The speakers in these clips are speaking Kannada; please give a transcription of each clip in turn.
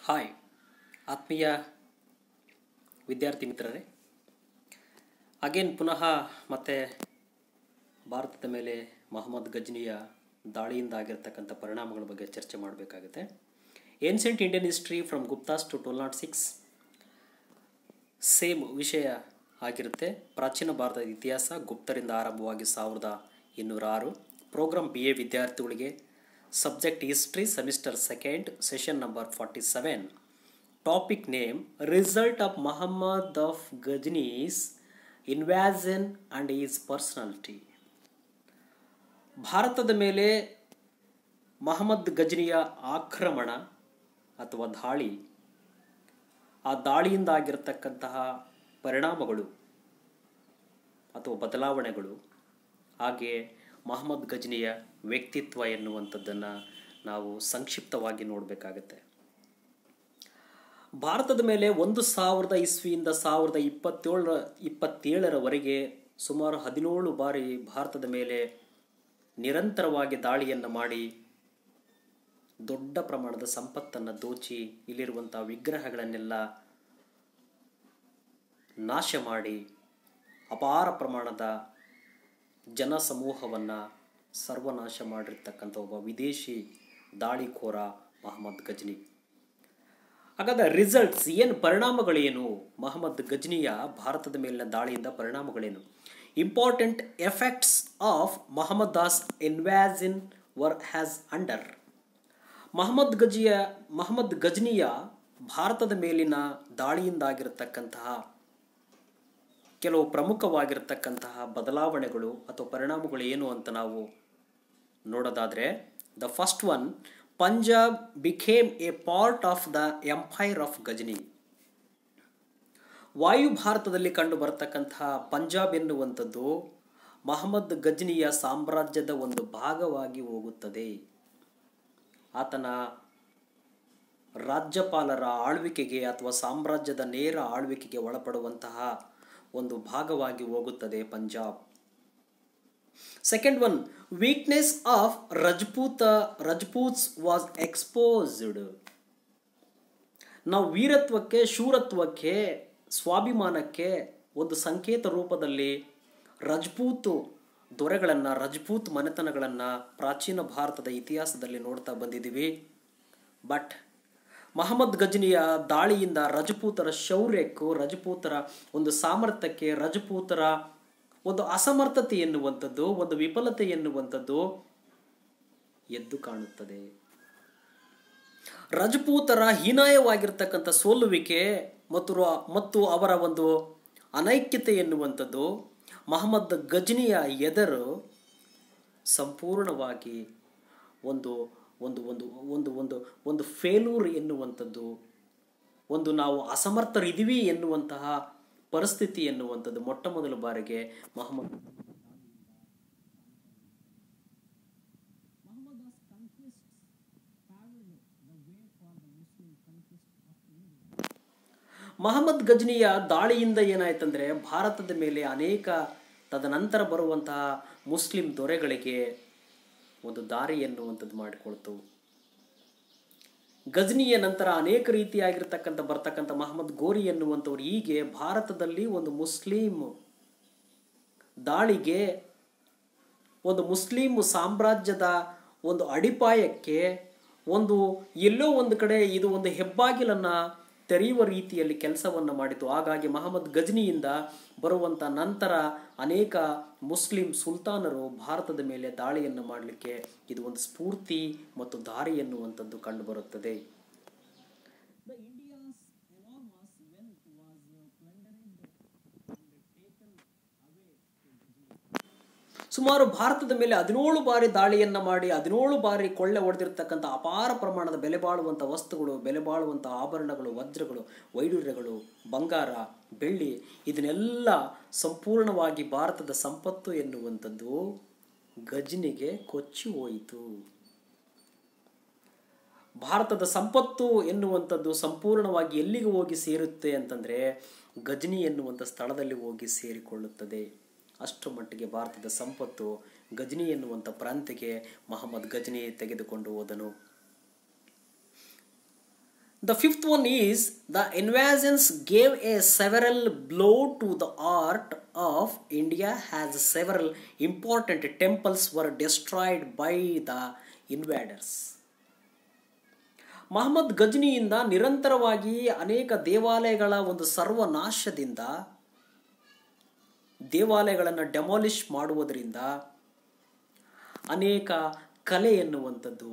ಹಾಯ್ ಆತ್ಮೀಯ ವಿದ್ಯಾರ್ಥಿ ಮಿತ್ರರೇ ಅಗೇನ್ ಪುನಃ ಮತ್ತೆ ಭಾರತದ ಮೇಲೆ ಮೊಹಮ್ಮದ್ ಗಜ್ನಿಯ ದಾಳಿಯಿಂದ ಆಗಿರ್ತಕ್ಕಂಥ ಪರಿಣಾಮಗಳ ಬಗ್ಗೆ ಚರ್ಚೆ ಮಾಡಬೇಕಾಗುತ್ತೆ ancient Indian history from Guptas to twelve nought six same ವಿಷಯ ಆಗಿರುತ್ತೆ ಪ್ರಾಚೀನ ಭಾರತದ ಇತಿಹಾಸ ಗುಪ್ತರಿಂದ ಆರಂಭವಾಗಿ ಸಾವಿರದ ಇನ್ನೂರ ಆರು ಪ್ರೋಗ್ರಾಮ್ ಬಿ ಎ ವಿದ್ಯಾರ್ಥಿಗಳಿಗೆ subject history semester second session number forty seven topic name result of Mohammad of Ghazni's invasion and is personality ಭಾರತದ ಮೇಲೆ ಮಹಮ್ಮದ್ ಗಜ್ನಿಯ ಆಕ್ರಮಣ ಅಥವಾ ದಾಳಿ ಆ ದಾಳಿಯಿಂದ ಆಗಿರತಕ್ಕಂತಹ ಪರಿಣಾಮಗಳು ಅಥವಾ ಬದಲಾವಣೆಗಳು ಹಾಗೆ ಮಹಮ್ಮದ್ ಗಜ್ನಿಯ ವ್ಯಕ್ತಿತ್ವ ಎನ್ನುವಂಥದ್ದನ್ನು ನಾವು ಸಂಕ್ಷಿಪ್ತವಾಗಿ ನೋಡಬೇಕಾಗತ್ತೆ ಭಾರತದ ಮೇಲೆ ಒಂದು ಸಾವಿರದ ಇಸ್ವಿಯಿಂದ ಸಾವಿರದ ಇಪ್ಪತ್ತೇಳರ ಇಪ್ಪತ್ತೇಳರವರೆಗೆ ಸುಮಾರು ಹದಿನೇಳು ಬಾರಿ ಭಾರತದ ಮೇಲೆ ನಿರಂತರವಾಗಿ ದಾಳಿಯನ್ನು ಮಾಡಿ ದೊಡ್ಡ ಪ್ರಮಾಣದ ಸಂಪತ್ತನ್ನು ದೋಚಿ ಇಲ್ಲಿರುವಂಥ ವಿಗ್ರಹಗಳನ್ನೆಲ್ಲ ನಾಶ ಮಾಡಿ ಅಪಾರ ಪ್ರಮಾಣದ ಜನ ಸಮೂಹವನ್ನು ಸರ್ವನಾಶ ಮಾಡಿರ್ತಕ್ಕಂಥ ಒಬ್ಬ ವಿದೇಶಿ ದಾಳಿಕೋರ ಮಹಮ್ಮದ್ ಗಜ್ನಿ ಹಾಗಾದ ರಿಸಲ್ಟ್ಸ್ ಏನು ಪರಿಣಾಮಗಳೇನು ಮಹಮ್ಮದ್ ಗಜ್ನಿಯ ಭಾರತದ ಮೇಲಿನ ದಾಳಿಯಿಂದ ಪರಿಣಾಮಗಳೇನು important effects of Mohammad does invasion were has under Mohammad ಗಜಿಯ ಮಹಮ್ಮದ್ ಗಜ್ನಿಯ ಭಾರತದ ಮೇಲಿನ ದಾಳಿಯಿಂದಾಗಿರತಕ್ಕಂತಹ ಕೆಲವು ಪ್ರಮುಖವಾಗಿರತಕ್ಕಂತಹ ಬದಲಾವಣೆಗಳು ಅಥವಾ ಪರಿಣಾಮಗಳು ಏನು ಅಂತ ನಾವು ನೋಡೋದಾದರೆ the first one Punjab became a part of the empire of Ghazni ವಾಯು ಭಾರತದಲ್ಲಿ ಕಂಡು ಬರತಕ್ಕಂತಹ ಪಂಜಾಬ್ ಎನ್ನುವಂಥದ್ದು ಮಹಮ್ಮದ್ ಗಜ್ನಿಯ ಸಾಮ್ರಾಜ್ಯದ ಒಂದು ಭಾಗವಾಗಿ ಹೋಗುತ್ತದೆ ಆತನ ರಾಜ್ಯಪಾಲರ ಆಳ್ವಿಕೆಗೆ ಅಥವಾ ಸಾಮ್ರಾಜ್ಯದ ನೇರ ಆಳ್ವಿಕೆಗೆ ಒಳಪಡುವಂತಹ ಒಂದು ಭಾಗವಾಗಿ ಹೋಗುತ್ತದೆ Punjab second one weakness of Rajput Rajputs was exposed ನಾವು ವೀರತ್ವಕ್ಕೆ ಶೂರತ್ವಕ್ಕೆ ಸ್ವಾಭಿಮಾನಕ್ಕೆ ಒಂದು ಸಂಕೇತ ರೂಪದಲ್ಲಿ ರಜಪೂತ್ ದೊರೆಗಳನ್ನು ರಜಪೂತ್ ಮನೆತನಗಳನ್ನು ಪ್ರಾಚೀನ ಭಾರತದ ಇತಿಹಾಸದಲ್ಲಿ ನೋಡ್ತಾ ಬಂದಿದ್ದೀವಿ ಬಟ್ ಮಹಮ್ಮದ್ ಗಜ್ನಿಯ ದಾಳಿಯಿಂದ ರಜಪೂತರ ಶೌರ್ಯಕ್ಕೂ ರಜಪೂತರ ಒಂದು ಸಾಮರ್ಥ್ಯಕ್ಕೆ ರಜಪೂತರ ಒಂದು ಅಸಮರ್ಥತೆ ಎನ್ನುವಂಥದ್ದು ಒಂದು ವಿಫಲತೆ ಎನ್ನುವಂಥದ್ದು ಎದ್ದು ಕಾಣುತ್ತದೆ ರಜಪೂತರ ಹೀನಾಯವಾಗಿರ್ತಕ್ಕಂಥ ಸೋಲುವಿಕೆ ಮತ್ತು ಮತ್ತು ಅವರ ಒಂದು ಅನೈಕ್ಯತೆ ಎನ್ನುವಂಥದ್ದು ಮಹಮ್ಮದ್ ಗಜ್ನಿಯ ಎದರು ಸಂಪೂರ್ಣವಾಗಿ ಒಂದು ಒಂದು ಒಂದು ಒಂದು ಒಂದು ಒಂದು ಫೇಲೂರ್ ಎನ್ನುವಂಥದ್ದು ಒಂದು ನಾವು ಅಸಮರ್ಥರಿದ್ದೀವಿ ಎನ್ನುವಂತಹ ಪರಿಸ್ಥಿತಿ ಎನ್ನುವಂಥದ್ದು ಮೊಟ್ಟ ಮೊದಲ ಬಾರಿಗೆ ಮಹಮ್ಮದ್ ಮಹಮ್ಮದ್ ಗಜ್ನಿಯ ದಾಳಿಯಿಂದ ಏನಾಯ್ತಂದ್ರೆ ಭಾರತದ ಮೇಲೆ ಅನೇಕ ತದನಂತರ ಬರುವಂತಹ ಮುಸ್ಲಿಂ ದೊರೆಗಳಿಗೆ ಒಂದು ದಾರಿ ಎನ್ನುವಂಥದ್ದು ಮಾಡಿಕೊಳ್ತು ಗಜ್ನಿಯ ನಂತರ ಅನೇಕ ರೀತಿಯಾಗಿರ್ತಕ್ಕಂಥ ಬರ್ತಕ್ಕಂಥ ಮಹಮ್ಮದ್ ಗೋರಿ ಎನ್ನುವಂಥವ್ರು ಹೀಗೆ ಭಾರತದಲ್ಲಿ ಒಂದು ಮುಸ್ಲಿಂ ದಾಳಿಗೆ ಒಂದು ಮುಸ್ಲಿಂ ಸಾಮ್ರಾಜ್ಯದ ಒಂದು ಅಡಿಪಾಯಕ್ಕೆ ಒಂದು ಎಲ್ಲೋ ಒಂದು ಕಡೆ ಇದು ಒಂದು ಹೆಬ್ಬಾಗಿಲನ್ನು ತೆರೆಯುವ ರೀತಿಯಲ್ಲಿ ಕೆಲಸವನ್ನು ಮಾಡಿತು ಹಾಗಾಗಿ ಮಹಮ್ಮದ್ ಗಜ್ನಿಯಿಂದ ಬರುವಂಥ ನಂತರ ಅನೇಕ ಮುಸ್ಲಿಂ ಸುಲ್ತಾನರು ಭಾರತದ ಮೇಲೆ ದಾಳಿಯನ್ನು ಮಾಡಲಿಕ್ಕೆ ಇದು ಒಂದು ಸ್ಫೂರ್ತಿ ಮತ್ತು ದಾರಿ ಎನ್ನುವಂಥದ್ದು ಕಂಡುಬರುತ್ತದೆ ಸುಮಾರು ಭಾರತದ ಮೇಲೆ ಹದಿನೇಳು ಬಾರಿ ದಾಳಿಯನ್ನು ಮಾಡಿ ಹದಿನೇಳು ಬಾರಿ ಕೊಳ್ಳೆ ಹೊಡೆದಿರ್ತಕ್ಕಂಥ ಅಪಾರ ಪ್ರಮಾಣದ ಬೆಲೆ ಬಾಳುವಂಥ ವಸ್ತುಗಳು ಬೆಲೆ ಬಾಳುವಂಥ ಆಭರಣಗಳು ವಜ್ರಗಳು ವೈಡೂರ್ಯಗಳು ಬಂಗಾರ ಬೆಳ್ಳಿ ಇದನ್ನೆಲ್ಲ ಸಂಪೂರ್ಣವಾಗಿ ಭಾರತದ ಸಂಪತ್ತು ಎನ್ನುವಂಥದ್ದು ಗಜ್ನಿಗೆ ಕೊಚ್ಚಿ ಹೋಯಿತು ಭಾರತದ ಸಂಪತ್ತು ಎನ್ನುವಂಥದ್ದು ಸಂಪೂರ್ಣವಾಗಿ ಎಲ್ಲಿಗೆ ಹೋಗಿ ಸೇರುತ್ತೆ ಅಂತಂದರೆ ಗಜ್ನಿ ಎನ್ನುವಂಥ ಸ್ಥಳದಲ್ಲಿ ಹೋಗಿ ಸೇರಿಕೊಳ್ಳುತ್ತದೆ ಅಷ್ಟರ ಮಟ್ಟಿಗೆ ಭಾರತದ ಸಂಪತ್ತು ಗಜ್ನಿ ಎನ್ನುವಂಥ ಪ್ರಾಂತ್ಯಕ್ಕೆ ಮಹಮ್ಮದ್ ಗಜ್ನಿ ತೆಗೆದುಕೊಂಡು ಹೋದನು The fifth one is the invasions gave a several blow to the art of India as several important temples were destroyed by the invaders. Mohammed ಗಜ್ನಿಯಿಂದ ನಿರಂತರವಾಗಿ ಅನೇಕ ದೇವಾಲಯಗಳ ಒಂದು ಸರ್ವನಾಶದಿಂದ ದೇವಾಲಯಗಳನ್ನು ಡೆಮಾಲಿಷ್ ಮಾಡುವುದರಿಂದ ಅನೇಕ ಕಲೆ ಎನ್ನುವಂಥದ್ದು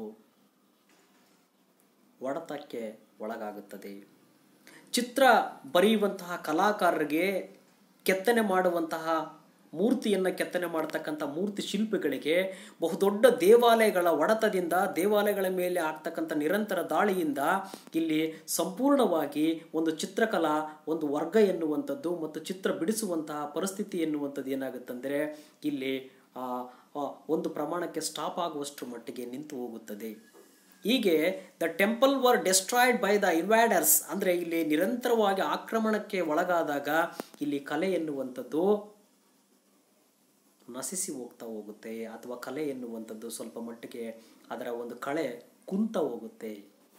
ಒಡೆತಕ್ಕೆ ಒಳಗಾಗುತ್ತದೆ ಚಿತ್ರ ಬರೆಯುವಂತಹ ಕಲಾಕಾರರಿಗೆ ಕೆತ್ತನೆ ಮಾಡುವಂತಹ ಮೂರ್ತಿಯನ್ನು ಕೆತ್ತನೆ ಮಾಡತಕ್ಕಂಥ ಮೂರ್ತಿ ಶಿಲ್ಪಿಗಳಿಗೆ ಬಹುದೊಡ್ಡ ದೇವಾಲಯಗಳ ಒಡೆತದಿಂದ ದೇವಾಲಯಗಳ ಮೇಲೆ ಆಗ್ತಕ್ಕಂಥ ನಿರಂತರ ದಾಳಿಯಿಂದ ಇಲ್ಲಿ ಸಂಪೂರ್ಣವಾಗಿ ಒಂದು ಚಿತ್ರಕಲಾ ಒಂದು ವರ್ಗ ಎನ್ನುವಂಥದ್ದು ಮತ್ತು ಚಿತ್ರ ಬಿಡಿಸುವಂತಹ ಪರಿಸ್ಥಿತಿ ಎನ್ನುವಂಥದ್ದು ಏನಾಗುತ್ತಂದರೆ ಇಲ್ಲಿ ಆ, ಆ, ಒಂದು ಪ್ರಮಾಣಕ್ಕೆ ಸ್ಟಾಪ್ ಆಗುವಷ್ಟರ ಮಟ್ಟಿಗೆ ನಿಂತು ಹೋಗುತ್ತದೆ ಹೀಗೆ the temple were destroyed by the invaders ಅಂದರೆ ಇಲ್ಲಿ ನಿರಂತರವಾಗಿ ಆಕ್ರಮಣಕ್ಕೆ ಒಳಗಾದಾಗ ಇಲ್ಲಿ ಕಲೆ ಎನ್ನುವಂಥದ್ದು ನಶಿಸಿ ಹೋಗ್ತಾ ಹೋಗುತ್ತೆ ಅಥವಾ ಕಲೆ ಎನ್ನುವಂಥದ್ದು ಸ್ವಲ್ಪ ಮಟ್ಟಿಗೆ ಅದರ ಒಂದು ಕಳೆ ಕುಂತ ಹೋಗುತ್ತೆ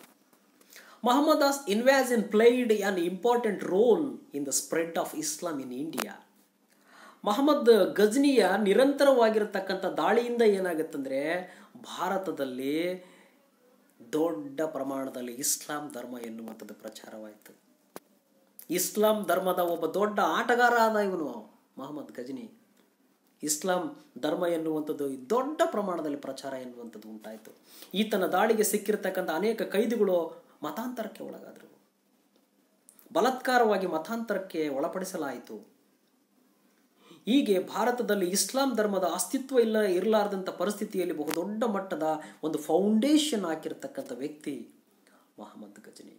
Muhammad's invasion played an important role in the spread of Islam in India. Mohammed ಗಜ್ನಿಯ ನಿರಂತರವಾಗಿರತಕ್ಕಂಥ ದಾಳಿಯಿಂದ ಏನಾಗುತ್ತಂದ್ರೆ ಭಾರತದಲ್ಲಿ ದೊಡ್ಡ ಪ್ರಮಾಣದಲ್ಲಿ ಇಸ್ಲಾಂ ಧರ್ಮ ಎನ್ನುವಂಥದ್ದು ಪ್ರಚಾರವಾಯಿತು ಇಸ್ಲಾಂ ಧರ್ಮದ ಒಬ್ಬ ದೊಡ್ಡ ಆಟಗಾರ ಆದ ಇವನು ಮಹಮ್ಮದ್ ಗಜ್ನಿ ಇಸ್ಲಾಂ ಧರ್ಮ ಎನ್ನುವಂಥದ್ದು ದೊಡ್ಡ ಪ್ರಮಾಣದಲ್ಲಿ ಪ್ರಚಾರ ಎನ್ನುವಂಥದ್ದು ಉಂಟಾಯಿತು ಈತನ ದಾಳಿಗೆ ಸಿಕ್ಕಿರ್ತಕ್ಕಂಥ ಅನೇಕ ಕೈದಿಗಳು ಮತಾಂತರಕ್ಕೆ ಒಳಗಾದರು ಬಲಾತ್ಕಾರವಾಗಿ ಮತಾಂತರಕ್ಕೆ ಒಳಪಡಿಸಲಾಯಿತು ಹೀಗೆ ಭಾರತದಲ್ಲಿ ಇಸ್ಲಾಂ ಧರ್ಮದ ಅಸ್ತಿತ್ವ ಇಲ್ಲ ಇರಲಾರದಂಥ ಪರಿಸ್ಥಿತಿಯಲ್ಲಿ ಬಹುದೊಡ್ಡ ಮಟ್ಟದ ಒಂದು ಫೌಂಡೇಶನ್ ಹಾಕಿರ್ತಕ್ಕಂಥ ವ್ಯಕ್ತಿ ಮೊಹಮ್ಮದ್ ಗಜನಿ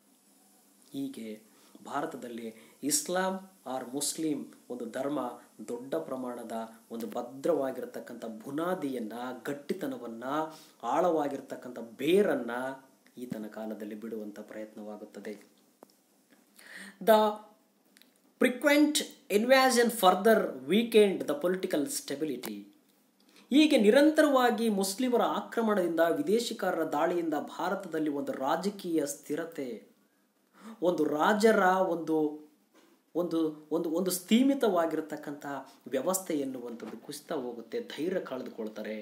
ಹೀಗೆ ಭಾರತದಲ್ಲಿ ಇಸ್ಲಾಂ ಆರ್ ಮುಸ್ಲಿಂ ಒಂದು ಧರ್ಮ ದೊಡ್ಡ ಪ್ರಮಾಣದ ಒಂದು ಭದ್ರವಾಗಿರತಕ್ಕಂಥ ಬುನಾದಿಯನ್ನ ಗಟ್ಟಿತನವನ್ನ ಆಳವಾಗಿರ್ತಕ್ಕಂಥ ಬೇರನ್ನ ಈತನ ಕಾಲದಲ್ಲಿ ಬಿಡುವಂಥ ಪ್ರಯತ್ನವಾಗುತ್ತದೆ the frequent invasion further weakened the political stability ಹೀಗೆ ನಿರಂತರವಾಗಿ ಮುಸ್ಲಿಮರ ಆಕ್ರಮಣದಿಂದ ವಿದೇಶಿಕಾರರ ದಾಳಿಯಿಂದ ಭಾರತದಲ್ಲಿ ಒಂದು ರಾಜಕೀಯ ಸ್ಥಿರತೆ ಒಂದು ರಾಜರ ಒಂದು ಒಂದು ಒಂದು ಒಂದು ಸ್ಥೀಮಿತವಾಗಿರತಕ್ಕಂಥ ವ್ಯವಸ್ಥೆ ಎನ್ನುವಂಥದ್ದು ಕುಸಿತಾ ಹೋಗುತ್ತೆ ಧೈರ್ಯ ಕಳೆದುಕೊಳ್ತಾರೆ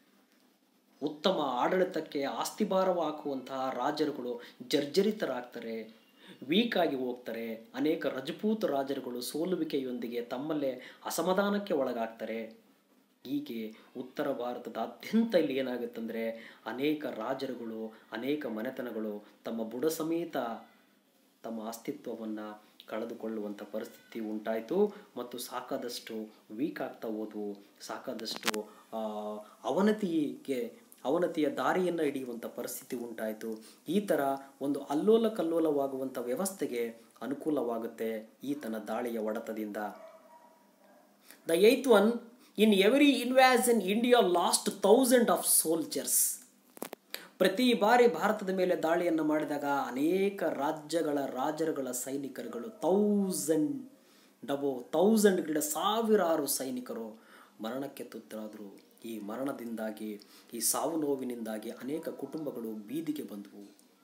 ಉತ್ತಮ ಆಡಳಿತಕ್ಕೆ ಆಸ್ತಿಭಾರವ ಹಾಕುವಂತಹ ರಾಜರುಗಳು ಜರ್ಜರಿತರಾಗ್ತಾರೆ ವೀಕ್ ಆಗಿ ಹೋಗ್ತಾರೆ ಅನೇಕ ರಜಪೂತ್ ರಾಜರುಗಳು ಸೋಲುವಿಕೆಯೊಂದಿಗೆ ತಮ್ಮಲ್ಲೇ ಅಸಮಾಧಾನಕ್ಕೆ ಒಳಗಾಗ್ತಾರೆ ಹೀಗೆ ಉತ್ತರ ಭಾರತದಾದ್ಯಂತ ಇಲ್ಲಿ ಏನಾಗುತ್ತಂದ್ರೆ ಅನೇಕ ರಾಜರುಗಳು ಅನೇಕ ಮನೆತನಗಳು ತಮ್ಮ ಬುಡ ಸಮೇತ ತಮ್ಮ ಅಸ್ತಿತ್ವವನ್ನು ಕಳೆದುಕೊಳ್ಳುವಂಥ ಪರಿಸ್ಥಿತಿ ಉಂಟಾಯಿತು ಮತ್ತು ಸಾಕಾದಷ್ಟು ವೀಕ್ ಆಗ್ತಾ ಹೋದವು ಸಾಕಾದಷ್ಟು ಆ, ಅವನತಿಗೆ ಅವನತಿಯ ದಾರಿಯನ್ನು ಹಿಡಿಯುವಂಥ ಪರಿಸ್ಥಿತಿ ಉಂಟಾಯಿತು ಈ ಥರ ಒಂದು ಅಲ್ಲೋಲ ಕಲ್ಲೋಲವಾಗುವಂಥ ವ್ಯವಸ್ಥೆಗೆ ಅನುಕೂಲವಾಗುತ್ತೆ ಈತನ ದಾಳಿಯ ಒಡೆತದಿಂದ the each one in every invasion India lost thousand of soldiers ಪ್ರತಿ ಬಾರಿ ಭಾರತದ ಮೇಲೆ ದಾಳಿಯನ್ನು ಮಾಡಿದಾಗ ಅನೇಕ ರಾಜ್ಯಗಳ ರಾಜರುಗಳ ಸೈನಿಕರುಗಳು ಥೌಸಂಡ್ ಡಬೋ ಥೌಸಂಡ್ ಗಿಡ ಸಾವಿರಾರು ಸೈನಿಕರು ಮರಣಕ್ಕೆ ತುತ್ತಾದರು ಈ ಮರಣದಿಂದಾಗಿ ಈ ಸಾವು ನೋವಿನಿಂದಾಗಿ ಅನೇಕ ಕುಟುಂಬಗಳು ಬೀದಿಗೆ ಬಂದವು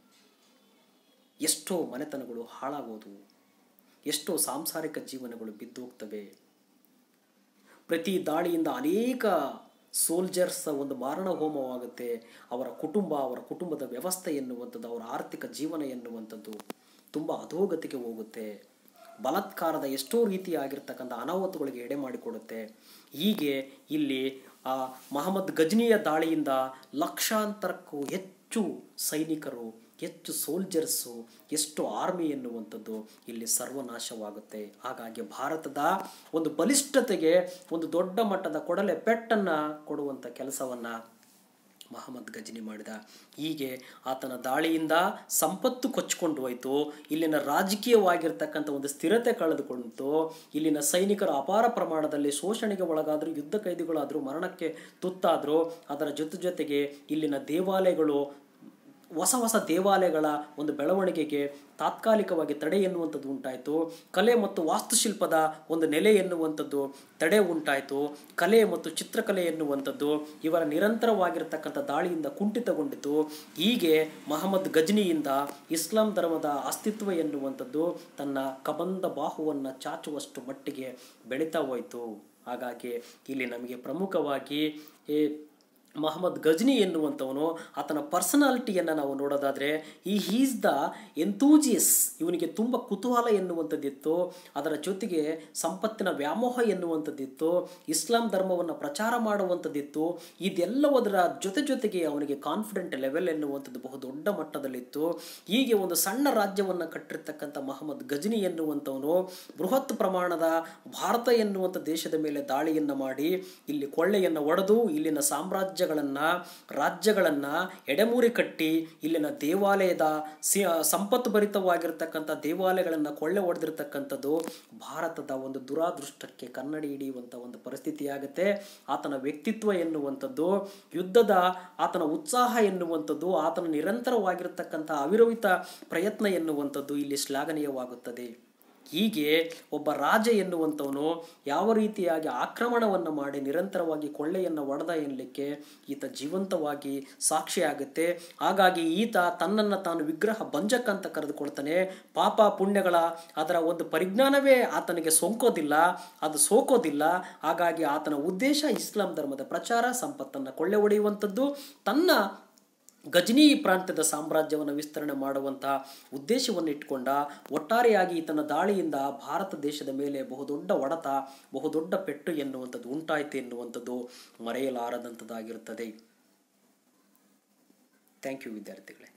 ಎಷ್ಟೋ ಮನೆತನಗಳು ಹಾಳಾಗೋದವು ಎಷ್ಟೋ ಸಾಂಸಾರಿಕ ಜೀವನಗಳು ಬಿದ್ದೋಗ್ತವೆ ಪ್ರತಿ ದಾಳಿಯಿಂದ ಅನೇಕ ಸೋಲ್ಜರ್ಸ್ ಒಂದು ಮಾರಣ ಹೋಮವಾಗುತ್ತೆ ಅವರ ಕುಟುಂಬ ಅವರ ಕುಟುಂಬದ ವ್ಯವಸ್ಥೆ ಎನ್ನುವಂಥದ್ದು ಅವರ ಆರ್ಥಿಕ ಜೀವನ ಎನ್ನುವಂಥದ್ದು ತುಂಬ ಅಧೋಗತಿಗೆ ಹೋಗುತ್ತೆ ಬಲಾತ್ಕಾರದ ಎಷ್ಟೋ ರೀತಿಯಾಗಿರ್ತಕ್ಕಂಥ ಅನಾಹುತಗಳಿಗೆ ಎಡೆ ಮಾಡಿಕೊಡುತ್ತೆ ಹೀಗೆ ಇಲ್ಲಿ ಆ ಮಹಮ್ಮದ್ ಗಜ್ನಿಯ ದಾಳಿಯಿಂದ ಲಕ್ಷಾಂತರಕ್ಕೂ ಹೆಚ್ಚು ಸೈನಿಕರು ಹೆಚ್ಚು ಸೋಲ್ಜರ್ಸು ಎಷ್ಟು ಆರ್ಮಿ ಎನ್ನುವಂಥದ್ದು ಇಲ್ಲಿ ಸರ್ವನಾಶವಾಗುತ್ತೆ ಹಾಗಾಗಿ ಭಾರತದ ಒಂದು ಬಲಿಷ್ಠತೆಗೆ ಒಂದು ದೊಡ್ಡ ಮಟ್ಟದ ಕೊಡಲೆ ಪೆಟ್ಟನ್ನು ಕೊಡುವಂಥ ಕೆಲಸವನ್ನು ಮಹಮ್ಮದ್ ಗಜ್ನಿ ಮಾಡಿದ ಹೀಗೆ ಆತನ ದಾಳಿಯಿಂದ ಸಂಪತ್ತು ಕೊಚ್ಚಿಕೊಂಡು ಹೋಯಿತು ಇಲ್ಲಿನ ರಾಜಕೀಯವಾಗಿರ್ತಕ್ಕಂಥ ಒಂದು ಸ್ಥಿರತೆ ಕಳೆದುಕೊಂಡಿತು ಇಲ್ಲಿನ ಸೈನಿಕರು ಅಪಾರ ಪ್ರಮಾಣದಲ್ಲಿ ಶೋಷಣೆಗೆ ಒಳಗಾದರೂ ಯುದ್ಧ ಕೈದಿಗಳಾದರೂ ಮರಣಕ್ಕೆ ತುತ್ತಾದರೂ ಅದರ ಜೊತೆ ಜೊತೆಗೆ ಇಲ್ಲಿನ ದೇವಾಲಯಗಳು ಹೊಸ ಹೊಸ ದೇವಾಲಯಗಳ ಒಂದು ಬೆಳವಣಿಗೆಗೆ ತಾತ್ಕಾಲಿಕವಾಗಿ ತಡೆ ಎನ್ನುವಂಥದ್ದು ಉಂಟಾಯಿತು ಕಲೆ ಮತ್ತು ವಾಸ್ತುಶಿಲ್ಪದ ಒಂದು ನೆಲೆ ಎನ್ನುವಂಥದ್ದು ತಡೆ ಉಂಟಾಯಿತು ಕಲೆ ಮತ್ತು ಚಿತ್ರಕಲೆ ಎನ್ನುವಂಥದ್ದು ಇವರ ನಿರಂತರವಾಗಿರತಕ್ಕಂಥ ದಾಳಿಯಿಂದ ಕುಂಠಿತಗೊಂಡಿತು ಹೀಗೆ ಮಹಮ್ಮದ್ ಗಜ್ನಿಯಿಂದ ಇಸ್ಲಾಂ ಧರ್ಮದ ಅಸ್ತಿತ್ವ ಎನ್ನುವಂಥದ್ದು ತನ್ನ ಕಬಂದ ಬಾಹುವನ್ನು ಚಾಚುವಷ್ಟು ಮಟ್ಟಿಗೆ ಬೆಳೀತಾ ಹೋಯಿತು ಹಾಗಾಗಿ ಇಲ್ಲಿ ನಮಗೆ ಪ್ರಮುಖವಾಗಿ ಈ ಮಹಮ್ಮದ್ ಗಜ್ನಿ ಎನ್ನುವಂಥವನು ಆತನ ಪರ್ಸನಾಲಿಟಿಯನ್ನು ನಾವು ನೋಡೋದಾದರೆ ಈ ಹೀಸ್ ದ ಎಂತೂಜಿಯಸ್ ಇವನಿಗೆ ತುಂಬ ಕುತೂಹಲ ಎನ್ನುವಂಥದ್ದಿತ್ತು ಅದರ ಜೊತೆಗೆ ಸಂಪತ್ತಿನ ವ್ಯಾಮೋಹ ಎನ್ನುವಂಥದ್ದಿತ್ತು ಇಸ್ಲಾಂ ಧರ್ಮವನ್ನು ಪ್ರಚಾರ ಮಾಡುವಂಥದ್ದಿತ್ತು ಇದೆಲ್ಲವದರ ಜೊತೆ ಜೊತೆಗೆ ಅವನಿಗೆ ಕಾನ್ಫಿಡೆಂಟ್ ಲೆವೆಲ್ ಎನ್ನುವಂಥದ್ದು ಬಹುದೊಡ್ಡ ಮಟ್ಟದಲ್ಲಿತ್ತು ಹೀಗೆ ಒಂದು ಸಣ್ಣ ರಾಜ್ಯವನ್ನು ಕಟ್ಟಿರ್ತಕ್ಕಂಥ ಮಹಮ್ಮದ್ ಗಜ್ನಿ ಎನ್ನುವಂಥವನು ಬೃಹತ್ ಪ್ರಮಾಣದ ಭಾರತ ಎನ್ನುವಂಥ ದೇಶದ ಮೇಲೆ ದಾಳಿಯನ್ನು ಮಾಡಿ ಇಲ್ಲಿ ಕೊಳ್ಳೆಯನ್ನು ಒಡೆದು ಇಲ್ಲಿನ ಸಾಮ್ರಾಜ್ಯಗಳನ್ನು ರಾಜ್ಯಗಳನ್ನು ಎಡೆಮೂರಿ ಕಟ್ಟಿ ಇಲ್ಲಿನ ದೇವಾಲಯದ ಸಿ ಸಂಪತ್ತು ಭರಿತವಾಗಿರ್ತಕ್ಕಂಥ ದೇವಾಲಯಗಳನ್ನು ಕೊಳ್ಳೆ ಹೊಡೆದಿರ್ತಕ್ಕಂಥದ್ದು ಭಾರತದ ಒಂದು ದುರಾದೃಷ್ಟಕ್ಕೆ ಕನ್ನಡಿ ಹಿಡಿಯುವಂಥ ಒಂದು ಪರಿಸ್ಥಿತಿ ಆಗುತ್ತೆ ಆತನ ವ್ಯಕ್ತಿತ್ವ ಎನ್ನುವಂಥದ್ದು ಯುದ್ಧದ ಆತನ ಉತ್ಸಾಹ ಎನ್ನುವಂಥದ್ದು ಆತನ ನಿರಂತರವಾಗಿರ್ತಕ್ಕಂಥ ಅವಿರಹಿತ ಪ್ರಯತ್ನ ಎನ್ನುವಂಥದ್ದು ಇಲ್ಲಿ ಶ್ಲಾಘನೀಯವಾಗುತ್ತದೆ ಹೀಗೆ ಒಬ್ಬ ರಾಜ ಎನ್ನುವಂಥವನು ಯಾವ ರೀತಿಯಾಗಿ ಆಕ್ರಮಣವನ್ನು ಮಾಡಿ ನಿರಂತರವಾಗಿ ಕೊಳ್ಳೆಯನ್ನು ಒಡೆದ ಎನ್ನಲಿಕ್ಕೆ ಈತ ಜೀವಂತವಾಗಿ ಸಾಕ್ಷಿಯಾಗುತ್ತೆ ಹಾಗಾಗಿ ಈತ ತನ್ನನ್ನು ತಾನು ವಿಗ್ರಹ ಭಂಜಕ ಅಂತ ಕರೆದುಕೊಳ್ತಾನೆ ಪಾಪ ಪುಣ್ಯಗಳ ಅದರ ಒಂದು ಪರಿಜ್ಞಾನವೇ ಆತನಿಗೆ ಸೋಂಕೋದಿಲ್ಲ ಅದು ಸೋಕೋದಿಲ್ಲ ಹಾಗಾಗಿ ಆತನ ಉದ್ದೇಶ ಇಸ್ಲಾಂ ಧರ್ಮದ ಪ್ರಚಾರ ಸಂಪತ್ತನ್ನು ಕೊಳ್ಳೆ ಹೊಡೆಯುವಂಥದ್ದು ತನ್ನ ಗಜನಿ ಪ್ರಾಂತ್ಯದ ಸಾಮ್ರಾಜ್ಯವನ್ನು ವಿಸ್ತರಣೆ ಮಾಡುವಂತಹ ಉದ್ದೇಶವನ್ನು ಇಟ್ಕೊಂಡ ಒಟ್ಟಾರೆಯಾಗಿ ಈತನ ದಾಳಿಯಿಂದ ಭಾರತ ದೇಶದ ಮೇಲೆ ಬಹುದೊಡ್ಡ ಒಡೆತ ಬಹುದೊಡ್ಡ ಪೆಟ್ಟು ಎನ್ನುವಂಥದ್ದು ಉಂಟಾಯಿತು ಎನ್ನುವಂಥದ್ದು ಮರೆಯಲಾರದಂಥದ್ದಾಗಿರುತ್ತದೆ ಥ್ಯಾಂಕ್ ಯು ವಿದ್ಯಾರ್ಥಿಗಳೇ